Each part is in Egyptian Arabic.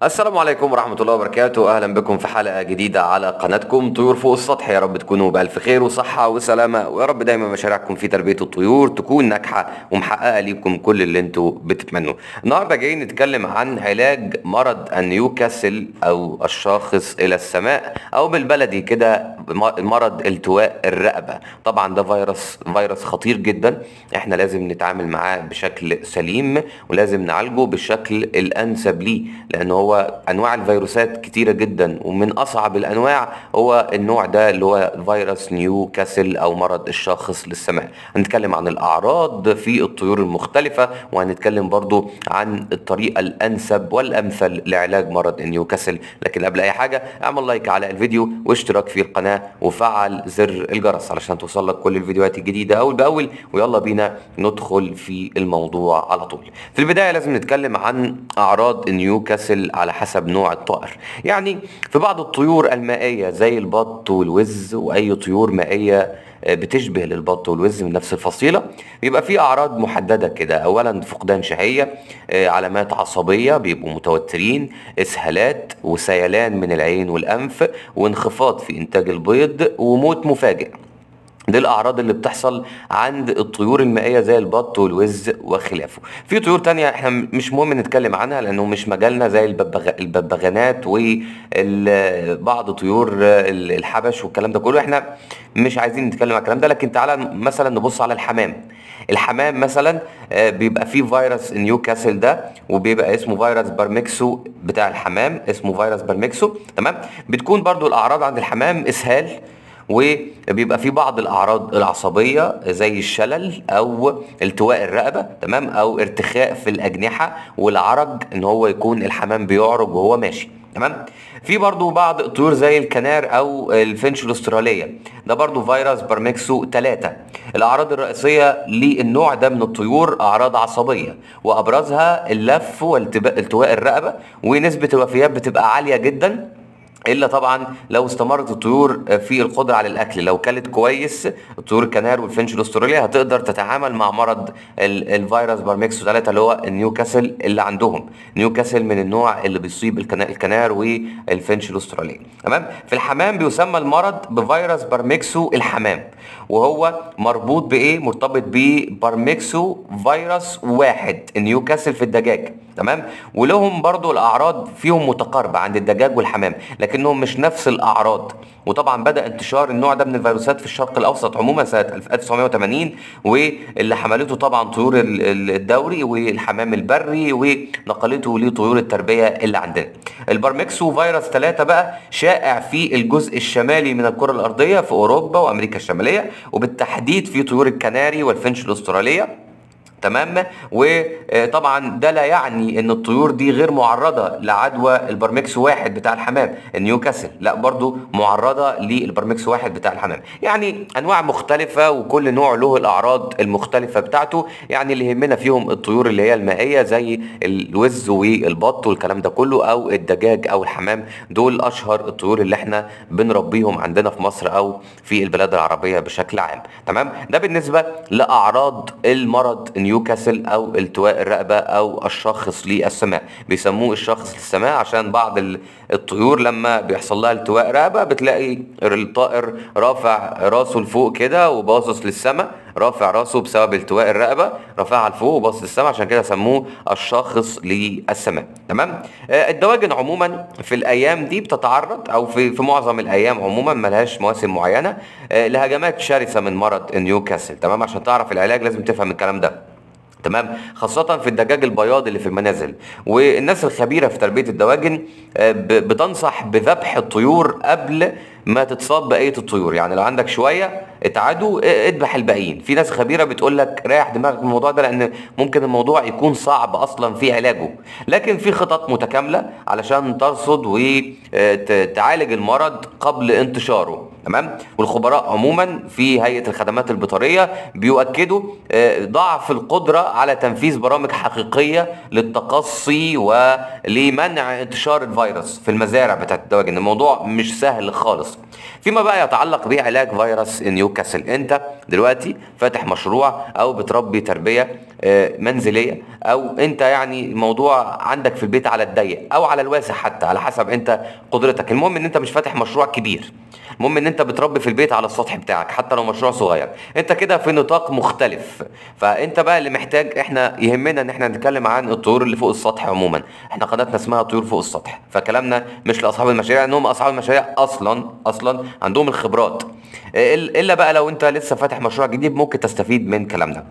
السلام عليكم ورحمة الله وبركاته أهلا بكم في حلقة جديدة على قناتكم طيور فوق السطح يا رب تكونوا بألف خير وصحة وسلامة ويا رب دايما مشاريعكم في تربية الطيور تكون ناجحة ومحققة ليكم كل اللي انتوا بتتمنوه النهاردة جايين نتكلم عن علاج مرض النيوكاسل أو الشاخص إلى السماء أو بالبلدي كده م- مرض التواء الرقبة طبعا ده فيروس فيروس خطير جدا احنا لازم نتعامل معاه بشكل سليم ولازم نعالجه بالشكل الأنسب ليه لأن هو أنواع الفيروسات كتيرة جدا ومن أصعب الأنواع هو النوع ده اللي هو فيروس نيوكاسل أو مرض الشاخص للسماء هنتكلم عن الأعراض في الطيور المختلفة وهنتكلم برضو عن الطريقة الأنسب والأمثل لعلاج مرض نيوكاسل لكن قبل أي حاجة اعمل لايك على الفيديو واشتراك في القناة وفعل زر الجرس علشان توصلك كل الفيديوهات الجديدة أول بأول ويلا بينا ندخل في الموضوع على طول في البداية لازم نتكلم عن أعراض نيوكاسل على حسب نوع الطائر يعني في بعض الطيور المائية زي البط والوز وأي طيور مائية آه، بتشبه للبط والوز من نفس الفصيلة بيبقى في أعراض محددة كده أولا فقدان شهية آه، علامات عصبية بيبقوا متوترين إسهالات وسيلان من العين والأنف وانخفاض في إنتاج البيض وموت مفاجئ دي الاعراض اللي بتحصل عند الطيور المائيه زي البط والوز وخلافه في طيور تانية احنا م- مش مهم نتكلم عنها لانه مش مجالنا زي الببغ... الببغانات وبعض طيور ال- الحبش والكلام ده كله احنا مش عايزين نتكلم على الكلام ده لكن تعالى مثلا نبص على الحمام الحمام مثلا آه، بيبقى فيه فيروس نيوكاسل ده وبيبقى اسمه فيروس برمكسو بتاع الحمام اسمه فيروس برمكسو تمام بتكون برضو الاعراض عند الحمام اسهال وبيبقى في بعض الاعراض العصبيه زي الشلل او التواء الرقبه تمام او ارتخاء في الاجنحه والعرج ان هو يكون الحمام بيعرج وهو ماشي تمام في برضو بعض الطيور زي الكنار او الفنش الاستراليه ده برضو فيروس برمكسو 3 الاعراض الرئيسيه للنوع ده من الطيور اعراض عصبيه وابرزها اللف والتواء الرقبه ونسبه الوفيات بتبقى عاليه جدا الا طبعا لو استمرت الطيور في القدره على الاكل لو كلت كويس الطيور الكنار والفنش الاستراليا هتقدر تتعامل مع مرض ال- الفيروس بارميكسو 3 اللي هو النيوكاسل اللي عندهم نيوكاسل من النوع اللي بيصيب الكنا- الكنار والفنش الاستراليا تمام في الحمام بيسمى المرض بفيروس بارميكسو الحمام وهو مربوط بايه مرتبط ببارميكسو فيروس واحد النيوكاسل في الدجاج تمام ولهم برضو الاعراض فيهم متقاربه عند الدجاج والحمام لكنهم مش نفس الاعراض وطبعا بدا انتشار النوع ده من الفيروسات في الشرق الاوسط عموما سنه 1980 واللي حملته طبعا طيور ال- ال- الدوري والحمام البري ونقلته لطيور التربيه اللي عندنا البارمكسو فيروس 3 بقى شائع في الجزء الشمالي من الكره الارضيه في اوروبا وامريكا الشماليه وبالتحديد في طيور الكناري والفنش الاستراليه تمام وطبعا ده لا يعني ان الطيور دي غير معرضه لعدوى البرمكس واحد بتاع الحمام النيوكاسل لا برضو معرضه للبرمكس واحد بتاع الحمام يعني انواع مختلفه وكل نوع له الاعراض المختلفه بتاعته يعني اللي يهمنا فيهم الطيور اللي هي المائيه زي الوز والبط والكلام ده كله او الدجاج او الحمام دول اشهر الطيور اللي احنا بنربيهم عندنا في مصر او في البلاد العربيه بشكل عام تمام ده بالنسبه لاعراض المرض نيوكاسل او التواء الرقبه او الشخص للسماء بيسموه الشخص للسماء عشان بعض ال- الطيور لما بيحصل لها التواء رقبه بتلاقي الطائر رافع راسه لفوق كده وباصص للسماء رافع راسه بسبب التواء الرقبه رافعها لفوق وباصص للسماء عشان كده سموه الشاخص للسماء تمام آه، الدواجن عموما في الايام دي بتتعرض او في في معظم الايام عموما ملهاش مواسم معينه آه، لهجمات شرسه من مرض نيوكاسل تمام عشان تعرف العلاج لازم تفهم الكلام ده تمام خاصة في الدجاج البياض اللي في المنازل والناس الخبيرة في تربية الدواجن آه، ب- بتنصح بذبح الطيور قبل ما تتصاب بقية الطيور يعني لو عندك شوية اتعدوا اه، اذبح الباقيين في ناس خبيرة بتقول لك ريح دماغك من الموضوع ده لان ممكن الموضوع يكون صعب اصلا في علاجه لكن في خطط متكاملة علشان ترصد وتعالج المرض قبل انتشاره تمام والخبراء عموما في هيئه الخدمات البيطريه بيؤكدوا آه، ضعف القدره على تنفيذ برامج حقيقيه للتقصي ولمنع انتشار الفيروس في المزارع بتاعت الدواجن الموضوع مش سهل خالص فيما بقى يتعلق بعلاج فيروس نيوكاسل انت دلوقتي فاتح مشروع او بتربي تربيه آه، منزليه او انت يعني الموضوع عندك في البيت على الضيق او على الواسع حتى على حسب انت قدرتك المهم ان انت مش فاتح مشروع كبير المهم ان انت بتربي في البيت على السطح بتاعك حتى لو مشروع صغير انت كده في نطاق مختلف فانت بقى اللي محتاج احنا يهمنا ان احنا نتكلم عن الطيور اللي فوق السطح عموما احنا قناتنا اسمها طيور فوق السطح فكلامنا مش لاصحاب المشاريع انهم اصحاب المشاريع اصلا اصلا عندهم الخبرات الا بقى لو انت لسه فاتح مشروع جديد ممكن تستفيد من كلامنا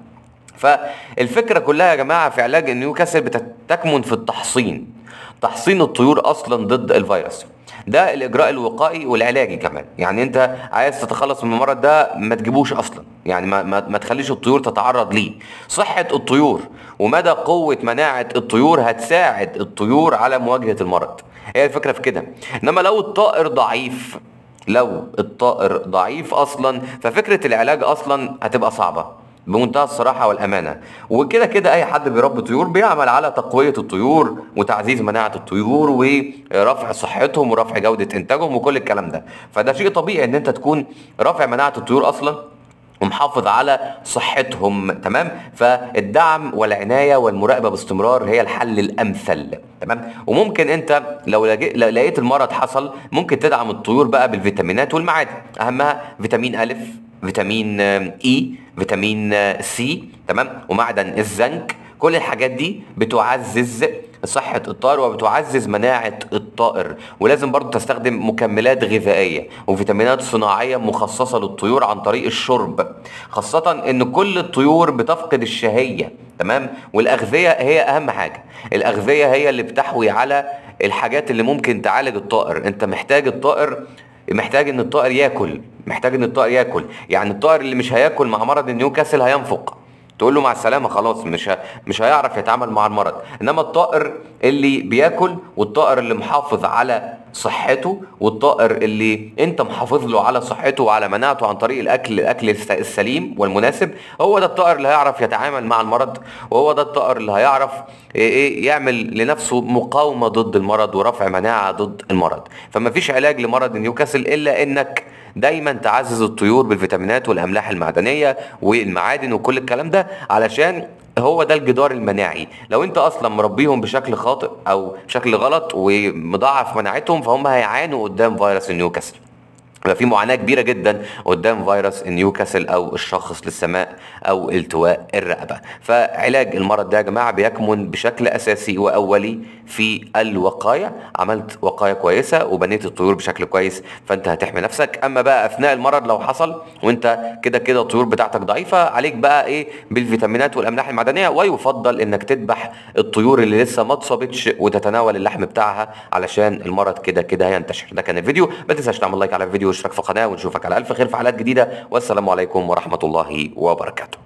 فالفكرة كلها يا جماعة في علاج نيوكاسل بتكمن في التحصين تحصين الطيور اصلا ضد الفيروس ده الاجراء الوقائي والعلاجي كمان يعني انت عايز تتخلص من المرض ده ما تجيبوش اصلا يعني ما, ما, ما تخليش الطيور تتعرض ليه صحة الطيور ومدى قوة مناعة الطيور هتساعد الطيور على مواجهة المرض هي الفكرة في كده انما لو الطائر ضعيف لو الطائر ضعيف اصلا ففكرة العلاج اصلا هتبقى صعبة بمنتهى الصراحه والامانه وكده كده اي حد بيربي طيور بيعمل على تقويه الطيور وتعزيز مناعه الطيور ورفع صحتهم ورفع جوده انتاجهم وكل الكلام ده فده شيء طبيعي ان انت تكون رافع مناعه الطيور اصلا ومحافظ على صحتهم تمام فالدعم والعنايه والمراقبه باستمرار هي الحل الامثل تمام وممكن انت لو لقيت المرض حصل ممكن تدعم الطيور بقى بالفيتامينات والمعادن اهمها فيتامين الف فيتامين اي فيتامين سي تمام ومعدن الزنك كل الحاجات دي بتعزز صحة الطائر وبتعزز مناعة الطائر ولازم برضو تستخدم مكملات غذائية وفيتامينات صناعية مخصصة للطيور عن طريق الشرب خاصة ان كل الطيور بتفقد الشهية تمام والأغذية هي أهم حاجة الأغذية هي اللي بتحوي على الحاجات اللي ممكن تعالج الطائر انت محتاج الطائر محتاج ان الطائر ياكل محتاج ان الطائر ياكل يعني الطائر اللي مش هياكل مع مرض النيوكاسل هينفق تقول له مع السلامه خلاص مش ه... مش هيعرف يتعامل مع المرض انما الطائر اللي بياكل والطائر اللي محافظ على صحته والطائر اللي انت محافظ له على صحته وعلى مناعته عن طريق الاكل الاكل السليم والمناسب هو ده الطائر اللي هيعرف يتعامل مع المرض وهو ده الطائر اللي هيعرف ايه, إيه يعمل لنفسه مقاومه ضد المرض ورفع مناعه ضد المرض فما فيش علاج لمرض نيوكاسل الا انك دايما تعزز الطيور بالفيتامينات والاملاح المعدنيه والمعادن وكل الكلام ده علشان هو ده الجدار المناعي لو انت اصلا مربيهم بشكل خاطئ او بشكل غلط ومضاعف مناعتهم فهم هيعانوا قدام فيروس النيوكاسل يبقى في معاناه كبيره جدا قدام فيروس نيوكاسل او الشخص للسماء او التواء الرقبه فعلاج المرض ده يا جماعه بيكمن بشكل اساسي واولي في الوقايه عملت وقايه كويسه وبنيت الطيور بشكل كويس فانت هتحمي نفسك اما بقى اثناء المرض لو حصل وانت كده كده الطيور بتاعتك ضعيفه عليك بقى ايه بالفيتامينات والاملاح المعدنيه ويفضل انك تذبح الطيور اللي لسه ما اتصابتش وتتناول اللحم بتاعها علشان المرض كده كده هينتشر ده كان الفيديو ما تنساش تعمل لايك على الفيديو واشتراك في القناه ونشوفك على الف خير في حلقات جديده والسلام عليكم ورحمه الله وبركاته